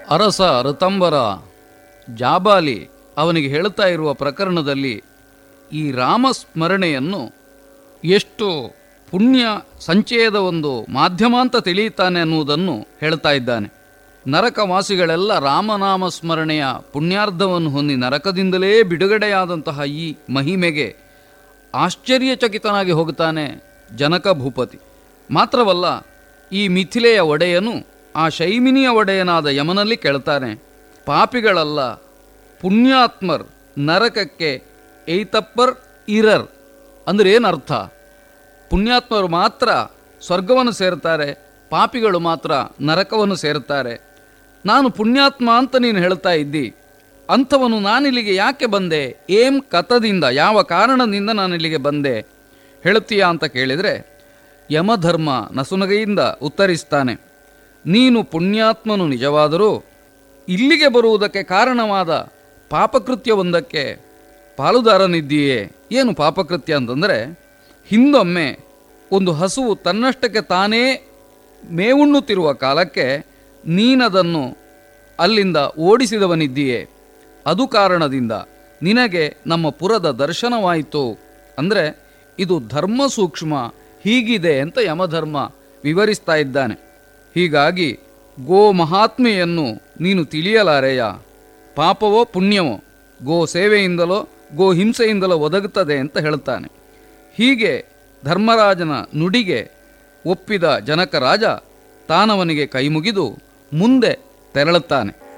ಅರಸ ಋತಂಬರ ಜಾಬಾಲಿ ಅವನಿಗೆ ಹೇಳ್ತಾ ಇರುವ ಪ್ರಕರಣದಲ್ಲಿ ಈ ರಾಮಸ್ಮರಣೆಯನ್ನು ಎಷ್ಟು ಪುಣ್ಯ ಸಂಚಯದ ಒಂದು ಮಾಧ್ಯಮ ಅಂತ ತಿಳಿಯುತ್ತಾನೆ ಅನ್ನುವುದನ್ನು ಹೇಳ್ತಾ ಇದ್ದಾನೆ ನರಕವಾಸಿಗಳೆಲ್ಲ ರಾಮನಾಮ ಸ್ಮರಣೆಯ ಪುಣ್ಯಾರ್ಧವನ್ನು ಹೊಂದಿ ನರಕದಿಂದಲೇ ಬಿಡುಗಡೆಯಾದಂತಹ ಈ ಮಹಿಮೆಗೆ ಆಶ್ಚರ್ಯಚಕಿತನಾಗಿ ಹೋಗುತ್ತಾನೆ ಜನಕ ಭೂಪತಿ ಮಾತ್ರವಲ್ಲ ಈ ಮಿಥಿಲೆಯ ಒಡೆಯನು ಆ ಶೈಮಿನಿಯ ಒಡೆಯನಾದ ಯಮನಲ್ಲಿ ಕೇಳ್ತಾನೆ ಪಾಪಿಗಳಲ್ಲ ಪುಣ್ಯಾತ್ಮರ್ ನರಕಕ್ಕೆ ಏತಪ್ಪರ್ ಇರರ್ ಅಂದ್ರೆ ಏನರ್ಥ ಪುಣ್ಯಾತ್ಮರು ಮಾತ್ರ ಸ್ವರ್ಗವನ್ನು ಸೇರ್ತಾರೆ ಪಾಪಿಗಳು ಮಾತ್ರ ನರಕವನ್ನು ಸೇರುತ್ತಾರೆ ನಾನು ಪುಣ್ಯಾತ್ಮ ಅಂತ ನೀನು ಹೇಳ್ತಾ ಇದ್ದಿ ಅಂಥವನು ನಾನಿಲ್ಲಿಗೆ ಯಾಕೆ ಬಂದೆ ಏಂ ಕಥದಿಂದ ಯಾವ ಕಾರಣದಿಂದ ನಾನು ಇಲ್ಲಿಗೆ ಬಂದೆ ಹೇಳ್ತೀಯಾ ಅಂತ ಕೇಳಿದರೆ ಯಮಧರ್ಮ ನಸುನಗೆಯಿಂದ ಉತ್ತರಿಸ್ತಾನೆ ನೀನು ಪುಣ್ಯಾತ್ಮನು ನಿಜವಾದರೂ ಇಲ್ಲಿಗೆ ಬರುವುದಕ್ಕೆ ಕಾರಣವಾದ ಪಾಪಕೃತ್ಯವೊಂದಕ್ಕೆ ಪಾಲುದಾರನಿದ್ದೀಯೇ ಏನು ಪಾಪಕೃತ್ಯ ಅಂತಂದರೆ ಹಿಂದೊಮ್ಮೆ ಒಂದು ಹಸುವು ತನ್ನಷ್ಟಕ್ಕೆ ತಾನೇ ಮೇವುಣ್ಣುತ್ತಿರುವ ಕಾಲಕ್ಕೆ ನೀನದನ್ನು ಅಲ್ಲಿಂದ ಓಡಿಸಿದವನಿದ್ದೀಯೇ ಅದು ಕಾರಣದಿಂದ ನಿನಗೆ ನಮ್ಮ ಪುರದ ದರ್ಶನವಾಯಿತು ಅಂದರೆ ಇದು ಧರ್ಮ ಸೂಕ್ಷ್ಮ ಹೀಗಿದೆ ಅಂತ ಯಮಧರ್ಮ ವಿವರಿಸ್ತಾ ಇದ್ದಾನೆ ಹೀಗಾಗಿ ಗೋ ಮಹಾತ್ಮೆಯನ್ನು ನೀನು ತಿಳಿಯಲಾರೆಯ ಪಾಪವೋ ಪುಣ್ಯವೋ ಗೋ ಸೇವೆಯಿಂದಲೋ ಗೋ ಹಿಂಸೆಯಿಂದಲೋ ಒದಗುತ್ತದೆ ಅಂತ ಹೇಳ್ತಾನೆ ಹೀಗೆ ಧರ್ಮರಾಜನ ನುಡಿಗೆ ಒಪ್ಪಿದ ಜನಕ ರಾಜ ತಾನವನಿಗೆ ಕೈಮುಗಿದು ಮುಂದೆ ತೆರಳುತ್ತಾನೆ